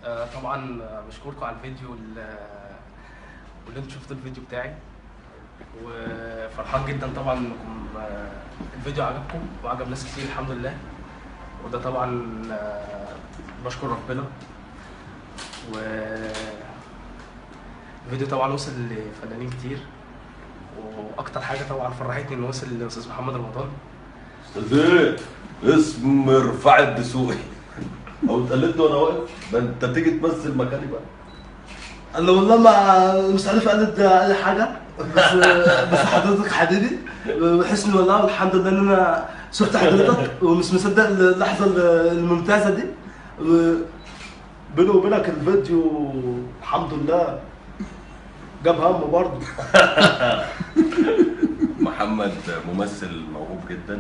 آه، طبعا آه، بشكركم على الفيديو وال- واللي انتوا شفتوا الفيديو بتاعي وفرحان جدا طبعا انكم آه، الفيديو عجبكم وعجب ناس كتير الحمد لله وده طبعا آه، بشكر ربنا و الفيديو طبعا وصل لفنانين كتير واكتر حاجه طبعا فرحتني انه وصل لاستاذ محمد رمضان استاذ ايه اسم رفاع الدسوقي او اتقلدت وانا واقف ده انت تيجي تمثل مكاني بقى انا والله ما مش عارف اقلد اي حاجه بس بس حضرتك حبيبي بحس اني والله الحمد لله ان انا شفت حضرتك ومش مصدق اللحظه الممتازه دي و- بيني وبينك الفيديو الحمد لله جاب همه برضه محمد ممثل موهوب جدا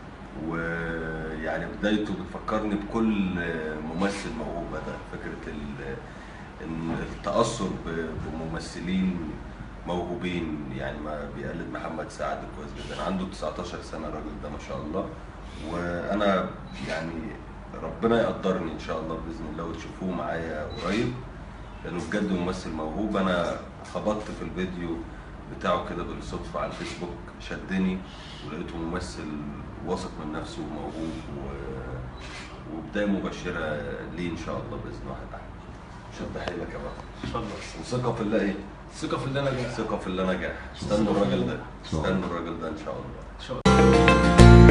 ويعني بدايته بتفكرني بكل ممثل موهوب ده فكره ال- ان التاثر ب- بممثلين موهوبين يعني ما بيقلد محمد سعد كويس جدا عنده 19 سنه الراجل ده ما شاء الله وانا يعني ربنا يقدرني ان شاء الله باذن الله وتشوفوه معايا قريب لانه بجد ممثل موهوب انا خبطت في الفيديو بتاعه كده بالصدفه على الفيسبوك شدني ولقيته ممثل واثق من نفسه وموهوب و... وبدايه مبشره ليه ان شاء الله باذن واحد احد شد حيلك يا بطل ان شاء الله وثقه في الله ايه؟ ثقه في اللي انا جاي ثقه في الله نجاح استنوا الراجل ده استنوا الراجل ده ان شاء الله ان شاء الله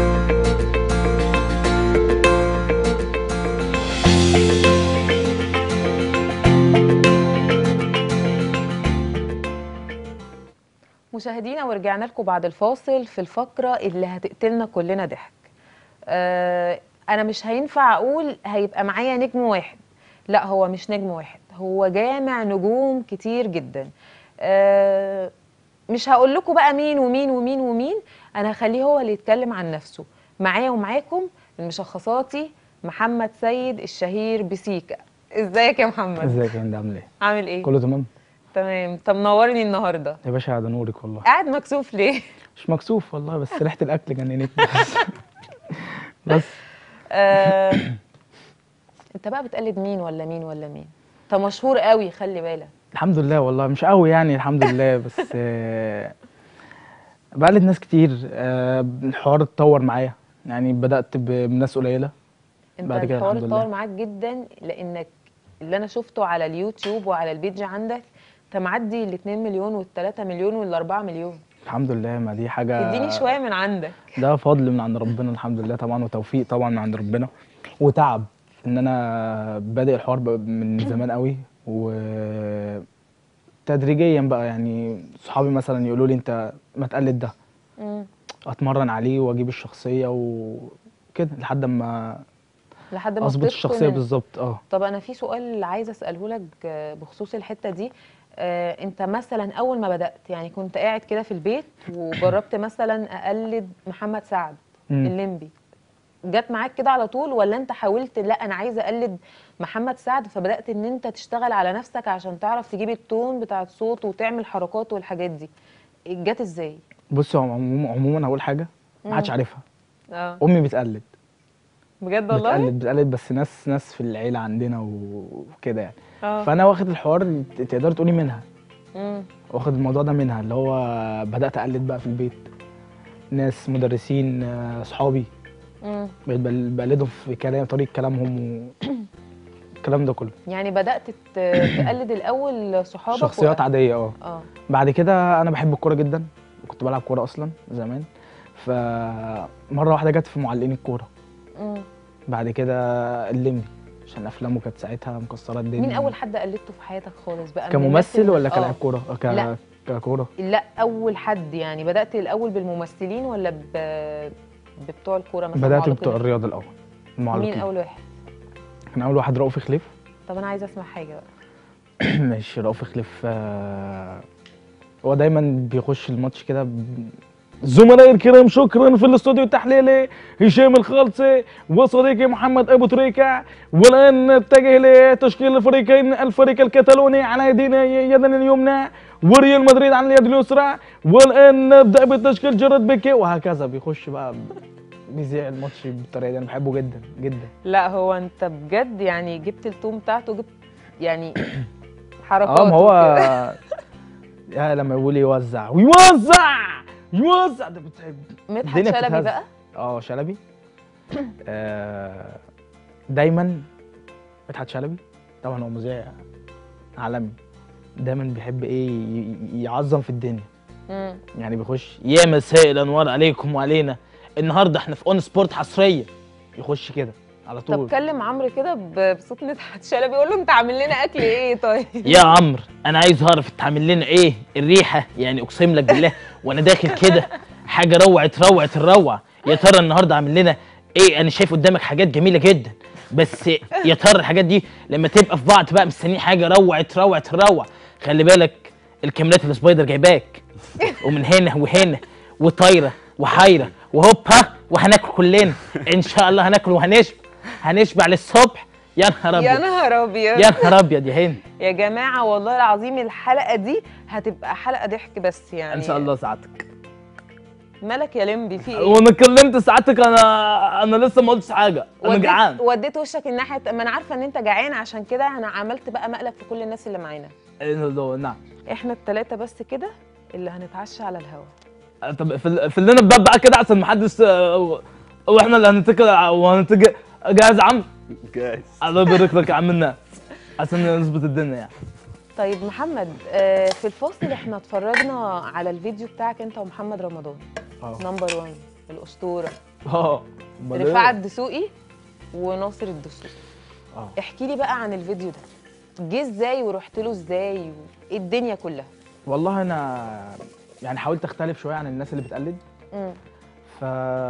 مشاهدينا ورجعنا لكم بعد الفاصل في الفقرة اللي هتقتلنا كلنا ضحك آه أنا مش هينفع أقول هيبقى معايا نجم واحد لا هو مش نجم واحد هو جامع نجوم كتير جدا آه مش هقول لكم بقى مين ومين ومين ومين أنا هخليه هو اللي يتكلم عن نفسه معايا ومعاكم المشخصاتي محمد سيد الشهير بسيكا ازيك يا محمد ازيك يا هند عامل ايه؟ عامل ايه كله تمام؟ تمام طب منورني النهارده يا باشا ده نورك والله قاعد مكسوف ليه مش مكسوف والله بس ريحة الأكل جننتني بس بس آه، انت بقى بتقلد مين ولا مين ولا مين انت مشهور قوي خلي بالك الحمد لله والله مش قوي يعني الحمد لله بس آه، بقلد ناس كتير آه، الحوار اتطور معايا يعني بدأت ب- بناس قليلة انت بعد كده الحوار الحمد لله. اتطور معاك جدا لانك اللي انا شفته على اليوتيوب وعلى البيج عندك انت معدي ال 2 مليون وال 3 مليون وال 4 مليون الحمد لله ما دي حاجة اديني شويه من عندك ده فضل من عند ربنا الحمد لله طبعا وتوفيق طبعا من عند ربنا وتعب ان انا بادئ الحوار ب- من زمان قوي و تدريجيا بقى يعني صحابي مثلا يقولوا لي انت ما تقلد ده مم. اتمرن عليه واجيب الشخصيه وكده لحد ما لحد ما اظبط بتتقن الشخصيه ال- بالظبط اه طب انا في سؤال عايزه اساله لك آه، بخصوص الحته دي آه، انت مثلا اول ما بدات يعني كنت قاعد كده في البيت وجربت مثلا اقلد محمد سعد مم. الليمبي جت معاك كده على طول ولا انت حاولت لا انا عايزه اقلد محمد سعد فبدات ان انت تشتغل على نفسك عشان تعرف تجيب التون بتاع الصوت وتعمل حركات والحاجات دي جت ازاي بص هو عموما عموما هقول حاجه ما حدش مم. عارفها اه امي بتقلد بجد والله بتقلد بتقلد بس ناس ناس في العيله عندنا و- وكده يعني اه فانا واخد الحوار ت- تقدر تقولي منها مم. واخد الموضوع ده منها اللي هو بدات اقلد بقى في البيت ناس مدرسين آه، صحابي مم. بقيت بل- بقلدهم في كلام طريقه كلامهم و... الكلام ده كله يعني بدات ت- تقلد الاول صحابك شخصيات و- عاديه اه اه بعد كده انا بحب الكوره جدا وكنت بلعب كوره اصلا زمان فمره واحده جت في معلقين الكوره مم. بعد كده الليمبي عشان افلامه كانت ساعتها مكسره الدنيا مين اول حد قلدته في حياتك خالص بقى من كممثل الناس ولا اللي- كلاعب آه. كوره آه، ك... لا. ككوره لا اول حد يعني بدات الاول بالممثلين ولا ب... ببتوع الكوره مثلا بدات معلقين؟ بتوع الرياضه الاول مين المعلقين اول واحد كان اول واحد رؤوف خليف طب انا عايزه اسمع حاجه بقى ماشي رؤوف خليف آه، هو دايما بيخش الماتش كده ب... زملائي الكرام شكرا في الاستوديو التحليلي هشام الخالصي وصديقي محمد ابو تريكه والان نتجه لتشكيل الفريقين الفريق الكتالوني على يدنا يدنا اليمنى وريال مدريد على اليد اليسرى والان نبدا بتشكيل جرد بيكي وهكذا بيخش بقى ب- بيذيع الماتش بالطريقه دي انا بحبه جدا جدا لا هو انت بجد يعني جبت التوم بتاعته جبت يعني حركات اه ما هو وكده. يا لما يقول يوزع ويوزع يوزع ده بتعب مدحت الدنيا شلبي بتتهز. بقى اه شلبي آه دايما مدحت شلبي طبعا هو مذيع عالمي دايما بيحب ايه ي- ي- يعظم في الدنيا مم. يعني بيخش يا مساء الانوار عليكم وعلينا النهارده احنا في اون سبورت حصريه يخش كده على طب طول كلم عمرو كده ب- بصوت مدحت شلبي قول له انت عامل لنا اكل ايه طيب يا عمرو انا عايز اعرف انت عامل لنا ايه الريحه يعني اقسم لك بالله وانا داخل كده حاجه روعت روعت الروعه يا ترى النهارده عامل لنا ايه انا شايف قدامك حاجات جميله جدا بس يا ترى الحاجات دي لما تبقى في بعض بقى مستنيين حاجه روعت روعت الروعه خلي بالك الكاميرات السبايدر جايباك ومن هنا وهنا وطايره وحايره وهوبا وهناكل كلنا ان شاء الله هناكل وهنشبع هنشبع للصبح يا نهار يا ابيض نهار ابيض يا نهار ابيض يا هند يا جماعه والله العظيم الحلقه دي هتبقى حلقه ضحك بس يعني ان شاء الله سعادتك مالك يا لمبي في ايه وانا كلمت سعادتك انا انا لسه ما قلتش حاجه انا وديت- جعان وديت وشك الناحيه ما انا عارفه ان انت جعان عشان كده انا عملت بقى مقلب في كل الناس اللي معانا إيه ده؟ نعم احنا التلاتة بس كده اللي هنتعشى على الهوا طب في في لنا الباب بقى كده عشان ما حدش آه، واحنا اللي هنتكل وهنتج جاهز يا عم جاهز الله يبارك لك يا عم الناس عشان نظبط الدنيا يعني طيب محمد آه، في الفاصل احنا اتفرجنا على الفيديو بتاعك انت ومحمد رمضان اه نمبر 1 الاسطوره اه أمال إيه؟ رفاعة الدسوقي وناصر الدسوقي اه احكي لي بقى عن الفيديو ده جه ازاي ورحت له ازاي وايه الدنيا كلها والله انا يعني حاولت اختلف شويه عن الناس اللي بتقلد مم. ف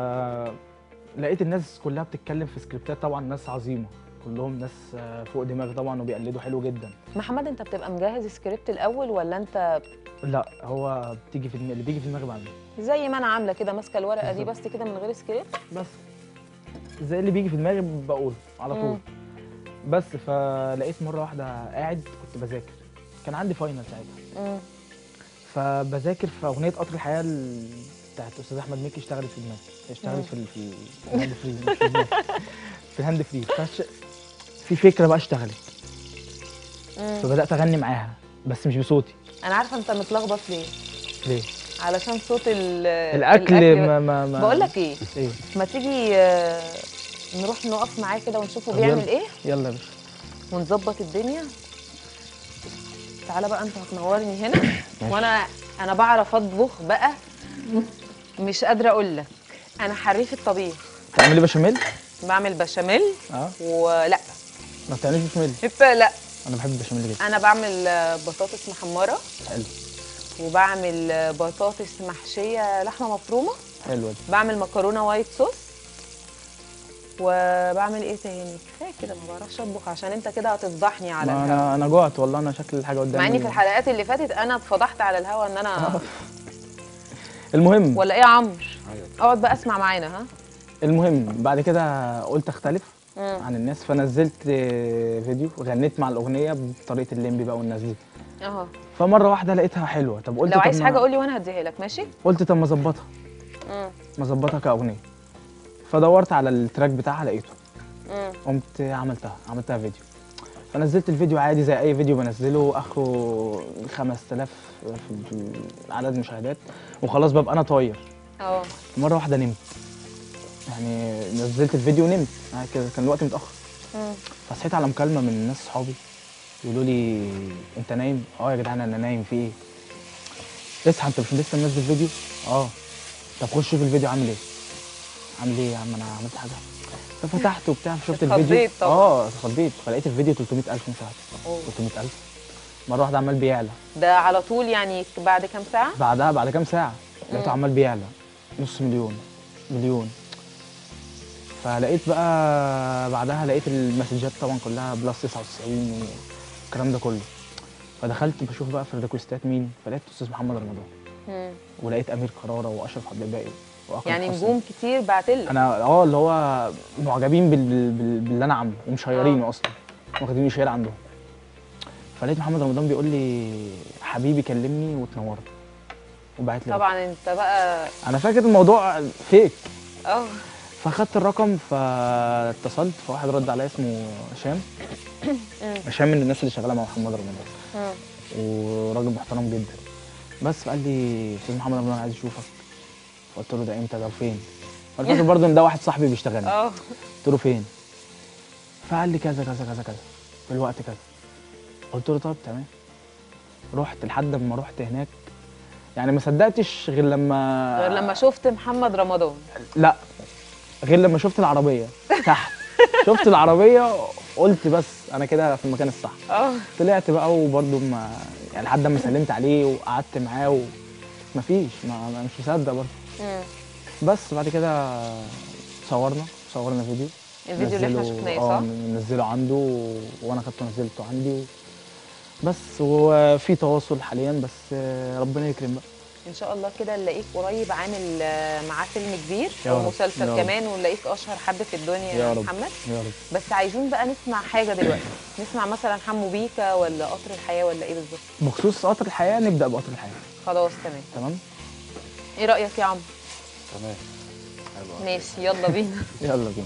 لقيت الناس كلها بتتكلم في سكريبتات طبعا ناس عظيمه كلهم ناس آه، فوق دماغي طبعا وبيقلدوا حلو جدا محمد انت بتبقى مجهز سكريبت الاول ولا انت لا هو بتيجي في دماغي اللي بيجي في دماغي بعمله زي ما انا عامله كده ماسكه الورقه دي بالظبط. بس كده من غير سكريبت بس زي اللي بيجي في دماغي بقوله على طول مم. بس فلقيت مره واحده قاعد كنت بذاكر كان عندي فاينل ساعتها مم. فبذاكر في اغنيه قطر الحياه ال- بتاعت استاذ احمد مكي اشتغلت في دماغي اشتغلت في ال- في ال- في الهاند فري مش في دماغي في الهاند فري فش... في فكره بقى اشتغلت مم. فبدات اغني معاها بس مش بصوتي انا عارفه انت متلخبط ليه ليه علشان صوت ال الاكل ما ما, ما بقول لك ايه ايه ما تيجي آه، نروح نقف معاه كده ونشوفه طب بيعمل يلا. ايه يلا يا باشا ونظبط الدنيا تعالى بقى انت هتنورني هنا وانا انا بعرف اطبخ بقى مش قادره اقول لك انا حريف الطبيخ تعملي بشاميل بعمل بشاميل اه ولا ما بتعمليش بشاميل انت لا انا بحب البشاميل جدا انا بعمل آه، بطاطس محمره حلو وبعمل آه، بطاطس محشيه لحمه مفرومه حلوه دي بعمل مكرونه وايت صوص وبعمل ايه تاني كفايه كده ما بعرفش اطبخ عشان انت كده هتفضحني على ما الهوا انا انا جوعت والله انا شكل الحاجه قدامي مع اني في الحلقات اللي فاتت انا اتفضحت على الهوا ان انا المهم ولا ايه يا عمرو اقعد بقى اسمع معانا ها المهم بعد كده قلت اختلف مم. عن الناس فنزلت آه، فيديو غنيت مع الاغنيه بطريقه الليمبي بقى والناس دي اهو فمره واحده لقيتها حلوه طب قلت لو طب عايز ما- حاجه قول لي وانا هديها لك ماشي قلت طب ما اظبطها مم. ما اظبطها كاغنيه فدورت على التراك بتاعها لقيته مم. قمت عملتها عملتها فيديو فنزلت الفيديو عادي زي اي فيديو بنزله اخره 5000 في في عدد مشاهدات وخلاص ببقى انا طاير اه مره واحده نمت يعني نزلت الفيديو ونمت يعني كده كان الوقت متاخر مم. فصحيت على مكالمه من ناس صحابي يقولوا لي انت نايم اه يا جدعان انا نايم في ايه اصحى انت مش لسه منزل فيديو اه طب خش شوف الفيديو عامل ايه عامل ايه يا عم انا عملت حاجه ففتحت وبتاع شفت الفيديو اتخضيت طبعا. اه اتخضيت فلقيت الفيديو 300000 مشاهده أوه. 300000 مره واحده عمال بيعلى ده على طول يعني بعد كام ساعه بعدها بعد كام ساعه لقيته مم. عمال بيعلى نص مليون مليون فلقيت بقى بعدها لقيت المسجات طبعا كلها بلس 99 والكلام ده كله فدخلت بشوف بقى في الريكوستات مين فلقيت استاذ محمد رمضان مم. ولقيت امير كراره واشرف عبد الباقي واكرم يعني حسني. نجوم كتير بعتلك انا اه اللي هو معجبين بال... بال... بال... باللي انا عامله ومشيرينه اصلا واخديني شير عندهم فلقيت محمد رمضان بيقول لي حبيبي كلمني وتنورت وبعت لي طبعا انت بقى انا فاكر الموضوع فيك اه فاخدت الرقم فاتصلت فواحد رد عليا اسمه هشام هشام من الناس اللي شغاله مع محمد رمضان مم. وراجل محترم جدا بس فقال لي استاذ محمد رمضان عايز اشوفك قلت له ده امتى ده وفين انا فاكر برضه ان ده واحد صاحبي بيشتغلني اه قلت له فين فقال لي كذا كذا كذا كذا في الوقت كذا قلت له طب تمام رحت لحد ما رحت هناك يعني ما صدقتش غير لما غير لما شفت محمد رمضان لا غير لما شفت العربيه تحت شفت العربيه قلت بس انا كده في المكان الصح اه طلعت بقى وبرضه ما يعني لحد ما سلمت عليه وقعدت معاه و... مفيش ما ما- مش مصدق برضه مم. بس بعد كده صورنا صورنا فيديو الفيديو اللي احنا نزله- شفناه اه صح؟ نزله عنده و... وانا خدته نزلته عندي و... بس وفي تواصل حاليا بس آه، ربنا يكرم بقى ان شاء الله كده نلاقيك قريب عامل آه، معاه فيلم كبير يا او رب، مسلسل يا رب. كمان ونلاقيك اشهر حد في الدنيا يا يا رب. محمد يا رب بس عايزين بقى نسمع حاجه دلوقتي نسمع مثلا حمو بيكا ولا قطر الحياه ولا ايه بالظبط بخصوص قطر الحياه نبدا بقطر الحياه خلاص تمام تمام ايه رايك يا عمرو تمام حلو ماشي يلا بينا يلا بينا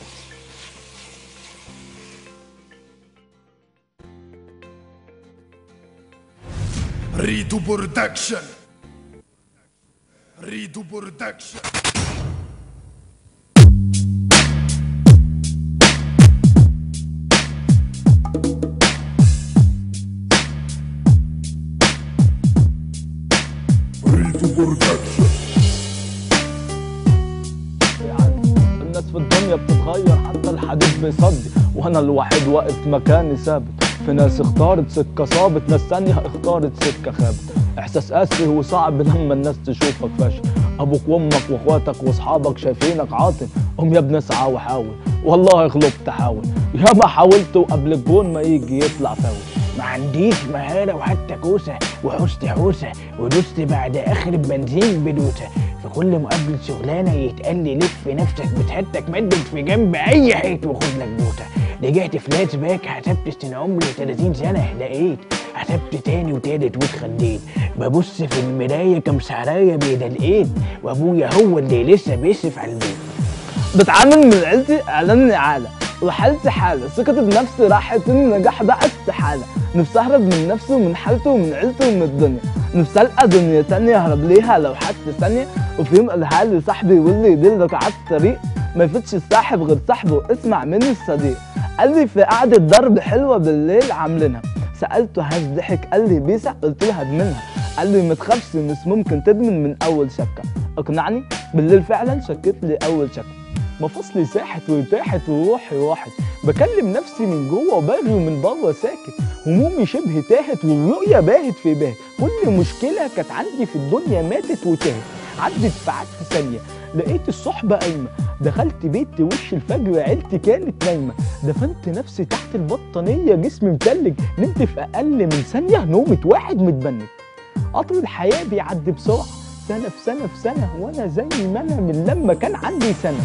ريدو برودكشن ريدو برودكشن ريدو برودكشن الناس في الدنيا بتتغير حتى الحديد بيصدي وانا الوحيد واقف مكاني ثابت في ناس اختارت سكه صابت ناس تانية اختارت سكه خابت احساس قاسي وصعب لما الناس تشوفك فاشل ابوك وامك واخواتك واصحابك شايفينك عاطل قوم يا ابني اسعى وحاول والله غلبت حاول يا ما حاولت وقبل الجون ما يجي يطلع فاول ما عنديش مهارة وحتى كوسة وحوست حوسة ودوست بعد آخر بنزين بدوسة في كل مقابلة شغلانة يتقال لي لف نفسك بتحتك مدد في جنب أي حيط وخد لك بوسة رجعت فلاش باك حسبت سن عمري 30 سنة لقيت حسبت تاني وتالت واتخديت ببص في المراية كم سعراية بيد الإيد وأبويا هو اللي لسه بيصرف على البيت بتعامل من عيلتي اعلان اعاله وحالتي حاله ثقتي بنفسي راحت النجاح ده استحاله نفسي اهرب من نفسي ومن حالتي ومن عيلتي ومن الدنيا نفسي القى دنيا تانية اهرب ليها لو حتى ثانية وفي يوم قالها لي صاحبي واللي يدلك على الطريق ما يفتش الساحب غير صاحبه اسمع مني الصديق قال لي في قعدة ضرب حلوة بالليل عاملينها سألته هاش ضحك قال لي بيسع قلت له هدمنها قال لي ما تخافش مش ممكن تدمن من اول شكه اقنعني بالليل فعلا شكيت لي اول شكه مفاصلي ساحت وتاحت وروحي راحت بكلم نفسي من جوه وباغي ومن بره ساكت همومي شبه تاهت والرؤية باهت في باهت كل مشكلة كانت عندي في الدنيا ماتت وتاهت عدت ساعات في ثانية لقيت الصحبة قايمة دخلت بيتي وش الفجر عيلتي كانت نايمة دفنت نفسي تحت البطانية جسمي متلج نمت في أقل من ثانية نومة واحد متبنج قطر الحياة بيعدي بسرعة سنة في سنة في سنة وأنا زي ما أنا من لما كان عندي سنة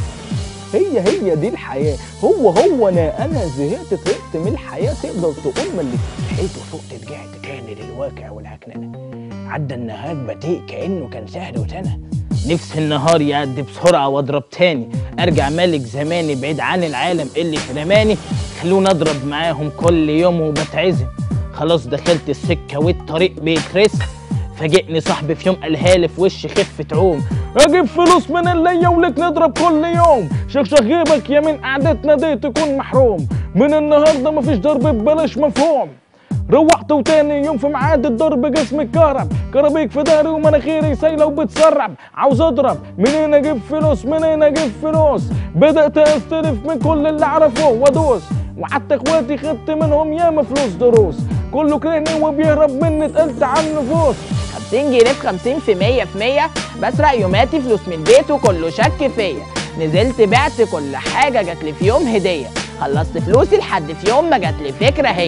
هي هي دي الحياة هو هو أنا أنا زهقت طهقت من الحياة تقدر تقول ما اللي صحيت وفقت رجعت تاني للواقع والعكننة عدى النهار بطيء كأنه كان سهل وسنة نفسي النهار يعدي بسرعة واضرب تاني ارجع ملك زماني بعيد عن العالم اللي في رماني خلوني اضرب معاهم كل يوم وبتعزم خلاص دخلت السكة والطريق بيترسم فاجئني صاحبي في يوم قالها لي في وشي خفة عوم اجيب فلوس من اللي ولك نضرب كل يوم شيخ غيبك يا من قعدتنا دي تكون محروم من النهارده مفيش ضرب ببلاش مفهوم روحت وتاني يوم في ميعاد الضرب جسمي اتكهرب كرابيك في ظهري ومناخيري سايله وبتسرب عاوز اضرب منين اجيب فلوس منين اجيب فلوس بدات استلف من كل اللي اعرفه وادوس وقعدت اخواتي خدت منهم ياما فلوس دروس كله كرهني وبيهرب مني اتقلت على النفوس 50 جنيه في 50 في 100 في 100 بسرق يوماتي فلوس من البيت وكله شك فيا نزلت بعت كل حاجه جات لي في يوم هديه خلصت فلوسي لحد في يوم ما جات لي فكره هي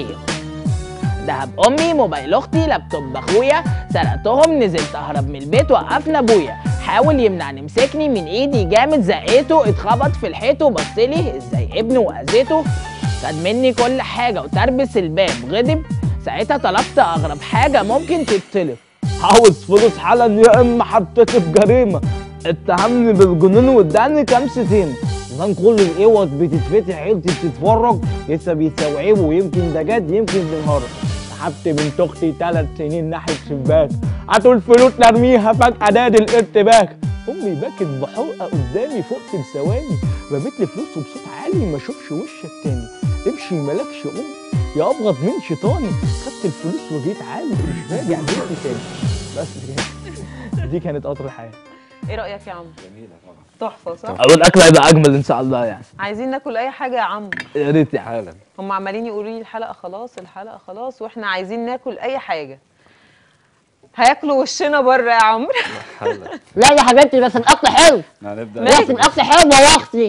دهب امي موبايل اختي لابتوب اخويا سرقتهم نزلت اهرب من البيت وقفنا ابويا حاول يمنعني مسكني من ايدي جامد زقيته اتخبط في الحيط وبصلي ازاي ابنه واذيته خد مني كل حاجه وتربس الباب غضب ساعتها طلبت اغرب حاجه ممكن تتطلب عاوز فلوس حالا يا اما حطيت في جريمه اتهمني بالجنون واداني كام ستين عشان كل الاوض بتتفتح عيلتي بتتفرج لسه بيستوعبوا يمكن ده جد يمكن بنهرج سحبت بنت اختي ثلاث سنين ناحيه شباك هاتوا الفلوس نرميها فجاه نادي الارتباك امي باكت بحرقه قدامي فوق في ثواني رميت لي فلوس وبصوت عالي ما اشوفش وشك تاني امشي مالكش ام يا ابغض من شيطاني خدت الفلوس وجيت عادي مش راجع بيتي تاني بس كده دي كانت قطر الحياه ايه رايك يا عمرو تحفه صح او الاكل هيبقى اجمل ان شاء الله يعني عايزين ناكل اي حاجه يا عمرو يا ريت يعني حالا هم عمالين يقولوا لي الحلقه خلاص الحلقه خلاص واحنا عايزين ناكل اي حاجه هياكلوا وشنا بره يا عمرو لا يا حبيبتي بس الاكل حلو هنبدا بس الاكل حلو يا اختي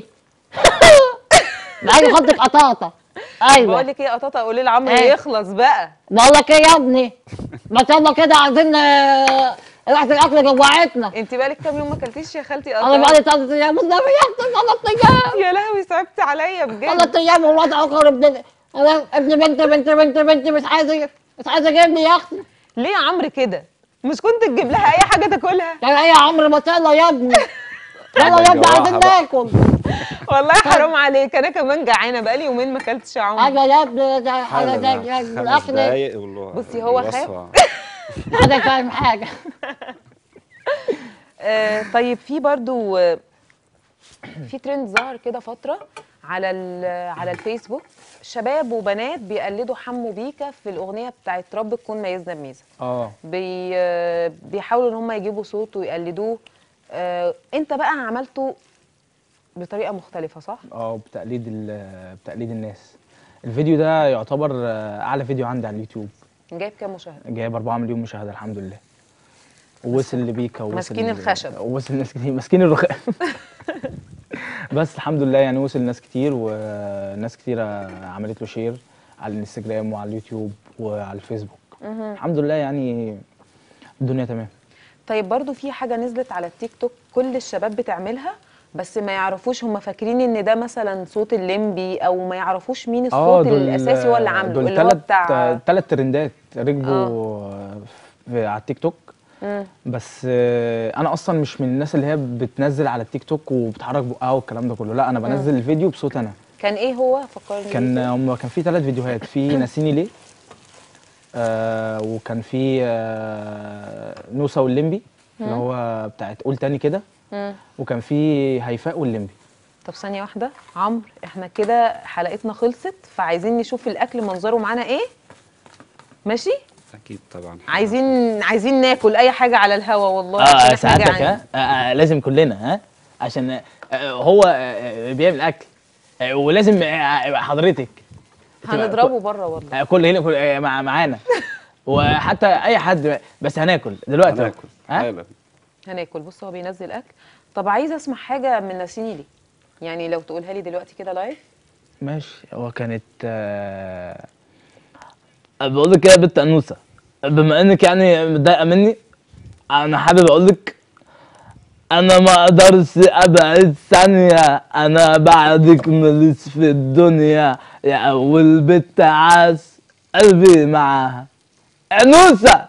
معايا خدك قطاطه ايوه بقول لك ايه يا قطاطه قولي لعمرو إيه؟ يخلص بقى بقول لك ايه يا ابني ما يلا كده عايزين آه، ريحه الاكل جوعتنا انت بقالك كام يوم ما اكلتيش يا خالتي انا بقالي ثلاث ايام والنبي يا اختي ثلاث ايام يا لهوي صعبت عليا بجد ثلاث ايام والوضع اخر ابن أنا ابن بنت بنت بنت بنت مش عايز مش عايز اجيبني يا اختي ليه يا عمرو كده مش كنت تجيب لها اي حاجه تاكلها يا ايه يا عمرو ما يلا يا ابني يلا يا ابني عايزين ناكل والله حرام عليك انا كمان جعانه بقالي يومين ما اكلتش يا عمرو ايوه يا ابني ده حاجه حالا زي خمس الاكل دقايق والله بصي هو خاف. الوصفة. حاجه فاهم حاجه آه طيب في برضو آه، في ترند ظهر كده فتره على ال- على الفيسبوك شباب وبنات بيقلدوا حمو بيكا في الاغنيه بتاعت رب تكون ميزنا بميزه اه بي آه، بيحاولوا ان هم يجيبوا صوت ويقلدوه آه انت بقى عملته بطريقه مختلفه صح اه بتقليد ال- بتقليد الناس الفيديو ده يعتبر آه، اعلى فيديو عندي على اليوتيوب جايب كام مشاهده جايب 4 مليون مشاهده الحمد لله ووصل لبيكا ووصل ماسكين الخشب. ووصل ناس كتير ماسكين الرخام بس الحمد لله يعني وصل ناس كتير وناس كتيرة عملت له شير على الانستجرام وعلى اليوتيوب وعلى الفيسبوك الحمد لله يعني الدنيا تمام طيب برضو في حاجة نزلت على التيك توك كل الشباب بتعملها بس ما يعرفوش هم فاكرين ان ده مثلا صوت الليمبي او ما يعرفوش مين الصوت الاساسي هو اللي عامله دول اللي هو تلات بتاع تلات ترندات ركبوا في على التيك توك مم. بس آه، انا اصلا مش من الناس اللي هي بتنزل على التيك توك وبتحرك بقها والكلام ده كله لا انا بنزل الفيديو بصوت انا كان ايه هو فكرني كان بيه. هم كان في ثلاث فيديوهات في ناسيني ليه آه وكان في آه نوسة والليمبي اللي هو بتاعت قول تاني كده مم. وكان في هيفاء والليمبي طب ثانية واحدة عمرو احنا كده حلقتنا خلصت فعايزين نشوف الاكل منظره معانا ايه ماشي اكيد طبعا عايزين عايزين ناكل اي حاجة على الهوا والله اه عشان احنا ساعتك جعانين. ها آه آه لازم كلنا ها عشان آه هو آه آه، بيعمل اكل آه ولازم آه حضرتك تبقى هنضربه بره والله آه، كل هنا كل آه، مع معانا وحتى اي حد بس هناكل دلوقتي هناكل ها حالا هناكل بص هو بينزل اكل طب عايزه اسمع حاجه من ناسيني ليه يعني لو تقولها لي دلوقتي كده لايف ماشي هو كانت آه، بقول لك إيه يا بنت انوسه بما انك يعني متضايقه مني انا حابب اقول لك انا ما اقدرش ابعد ثانيه انا بعدك ماليش في الدنيا يا اول بنت عاش قلبي معاها انوسه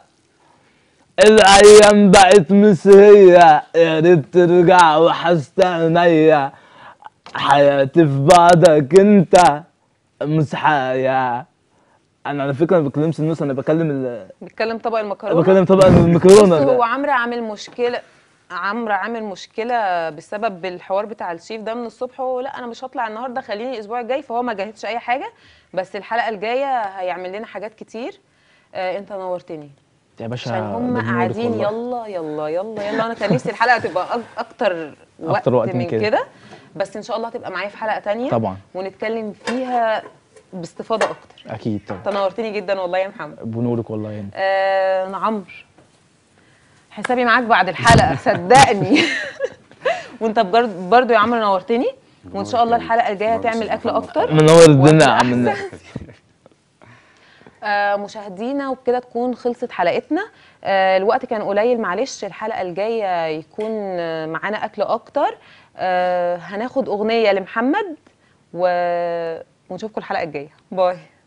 الايام بقت مش هي يا ريت ترجع وحشت عينيا حياتي في بعدك انت مش حياة انا على فكره ما بكلمش الناس انا بكلم ال... بيتكلم طبق المكرونه بكلم طبعا الميكروونه بص هو ده عمرو عامل مشكله عمرو عامل مشكله بسبب الحوار بتاع الشيف ده من الصبح هو لا انا مش هطلع النهارده خليني الاسبوع الجاي فهو ما جهزش اي حاجه بس الحلقه الجايه هيعمل لنا حاجات كتير آه انت نورتني يا باشا عشان هم بنورك قاعدين والله. يلا يلا يلا يلا انا كان نفسي الحلقه تبقى أك- اكتر وقت, أكتر وقت من من كده. كده بس ان شاء الله هتبقى معايا في حلقه تانية طبعا ونتكلم فيها باستفاضه اكتر اكيد طبعا انت نورتني جدا والله يا محمد بنورك والله يعني آه أنا عمرو حسابي معاك بعد الحلقه صدقني وانت بجد- برضو يا عمرو نورتني وان شاء الله الحلقه الجايه هتعمل اكل اكتر منور الدنيا يا وأكل عم الناس آه مشاهدينا وبكده تكون خلصت حلقتنا آه الوقت كان قليل معلش الحلقه الجايه يكون آه، معانا اكل اكتر آه هناخد اغنيه لمحمد و... ونشوفكم الحلقه الجايه باي